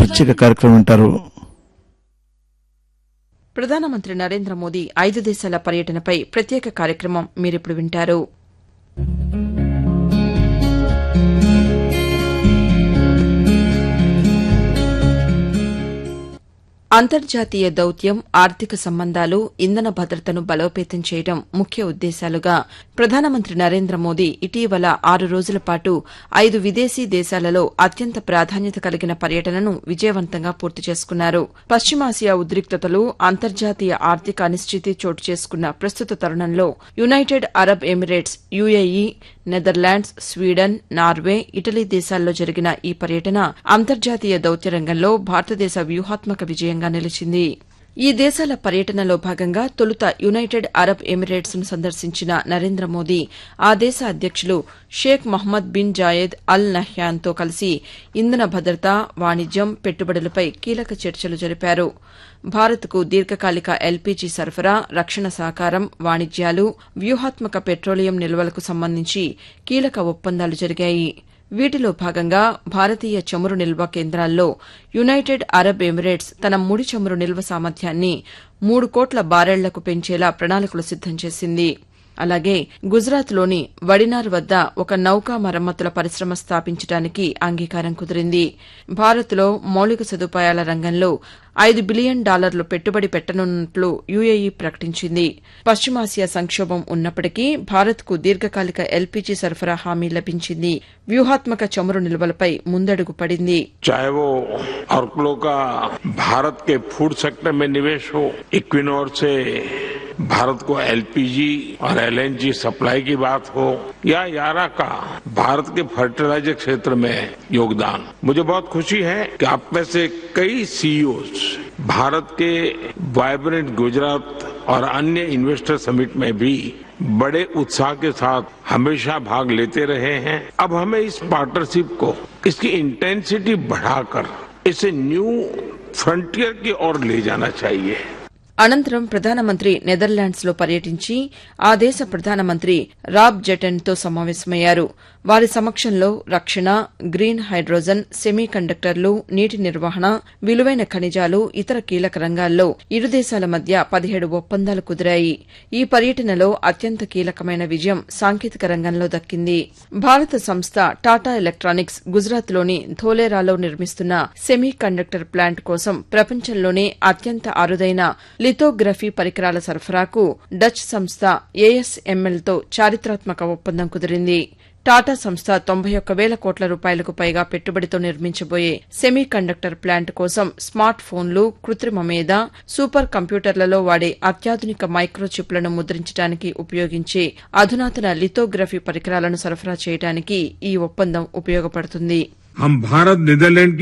ప్రత్యేక కార్యక్రమం వింటారు ప్రధానమంత్రి నరేంద్ర మోదీ ఐదు దేశాల పర్యటనపై ప్రత్యేక కార్యక్రమం మీరిప్పుడు వింటారు అంతర్జాతీయ దౌత్యం ఆర్థిక సంబంధాలు ఇంధన భద్రతను బలోపేతం చేయడం ముఖ్య ఉద్దేశాలుగా ప్రధానమంత్రి నరేంద్ర మోదీ ఇటీవల ఆరు రోజుల పాటు ఐదు విదేశీ దేశాలలో అత్యంత ప్రాధాన్యత కలిగిన పర్యటనను విజయవంతంగా పూర్తి చేసుకున్నారు పశ్చిమాసియా ఉద్రిక్తతలు అంతర్జాతీయ ఆర్థిక అనిశ్చితి చోటు చేసుకున్న ప్రస్తుత తరుణంలో United Arab Emirates UAE Netherlands Sweden Norway Italy దేశాల్లో జరిగిన ఈ పర్యటన అంతర్జాతీయ దౌత్య రంగంలో భారతదేశ వ్యూహాత్మక విజయంగా నిలిచింది ఈ దేశాల పర్యటనలో భాగంగా తొలుత యునైటెడ్ అరబ్ ఎమిరేట్స్ ను సందర్శించిన నరేంద్ర మోదీ ఆ దేశ అధ్యక్షులు Sheikh Mohammed bin Zayed Al నహ్యాన్తో కలిసి ఇంధన భద్రత వాణిజ్యం పెట్టుబడులపై కీలక చర్చలు జరిపారు భారత్కు దీర్ఘకాలిక ఎల్పీజీ సరఫరా రక్షణ సహకారం వాణిజ్యాలు వ్యూహాత్మక పెట్రోలియం నిల్వలకు సంబంధించి కీలక ఒప్పందాలు జరిగాయి వీటిలో భాగంగా భారతీయ చమురు నిల్వ కేంద్రాల్లో యునైటెడ్ అరబ్ ఎమిరేట్స్ తన ముడి చమురు నిల్వ సామర్థ్యాన్ని మూడు కోట్ల బారెళ్లకు పెంచేలా ప్రణాళికలు సిద్దం చేసింది అలాగే గుజరాత్లోని వడినార్ వద్ద ఒక నౌకా మరమ్మతుల పరిశ్రమ స్థాపించడానికి అంగీకారం కుదిరింది భారత్లో మౌలిక సదుపాయాల రంగంలో ఐదు బిలియన్ డాలర్లు పెట్టుబడి పెట్టనున్నట్లు యుఏఈ ప్రకటించింది పశ్చిమాసియా సంక్షోభం ఉన్నప్పటికీ భారత్కు దీర్ఘకాలిక ఎల్పీజీ సరఫరా హామీ లభించింది వ్యూహాత్మక చమురు నిల్వలపై ముందడుగు పడింది चाहे वो ऑर्कलो का भारत के फूड सेक्टर में निवेश हो इक्विनोर से भारत को एलपीजी और एलएनजी सप्लाई की बात हो या यारा का भारत के फर्टिलाइजर क्षेत्र में योगदान मुझे बहुत खुशी है कि आप में से कई सीईओ भारत के वाइब्रेंट गुजरात और अन्य इन्वेस्टर समिट में भी बड़े उत्साह के साथ हमेशा भाग लेते रहे हैं अब हमें इस पार्टनरशिप को इसकी इंटेंसिटी बढ़ाकर इसे न्यू फ्रंटियर की ओर ले जाना चाहिए అనంతరం ప్రధానమంత్రి నెదర్లాండ్స్లో పర్యటించి ఆ దేశ ప్రధానమంత్రి రాబ్ జెటెన్తో సమావేశమయ్యారు వారి సమక్షంలో రక్షణ గ్రీన్ హైడ్రోజన్ సెమీ కండక్టర్లు నీటి నిర్వహణ విలువైన ఖనిజాలు ఇతర కీలక రంగాల్లో ఇరు దేశాల మధ్య పదిహేడు ఒప్పందాలు కుదిరాయి ఈ పర్యటనలో అత్యంత కీలకమైన విజయం సాంకేతిక రంగంలో దక్కింది భారత సంస్థ టాటా ఎలక్ట్రానిక్స్ గుజరాత్లోని ధోలేరాలో నిర్మిస్తున్న సెమీ కండక్టర్ ప్లాంట్ కోసం ప్రపంచంలోనే అత్యంత అరుదైన లిథోగ్రఫీ పరికరాల సరఫరాకు డచ్ సంస్థ ఏఎస్ఎంఎల్తో చారిత్రాత్మక ఒప్పందం కుదిరింది టాటా సంస్థ తొంభై ఒక్క వేల కోట్ల రూపాయలకు పైగా పెట్టుబడితో నిర్మించబోయే సెమీ కండక్టర్ ప్లాంట్ కోసం స్మార్ట్ ఫోన్లు కృత్రిమ మేధ సూపర్ కంప్యూటర్లలో వాడే అత్యాధునిక మైక్రోచిప్లను ముద్రించడానికి ఉపయోగించే అధునాతన లిథోగ్రఫీ పరికరాలను సరఫరా చేయడానికి ఈ ఒప్పందం ఉపయోగపడుతుంది हम भारत नीदरलैंड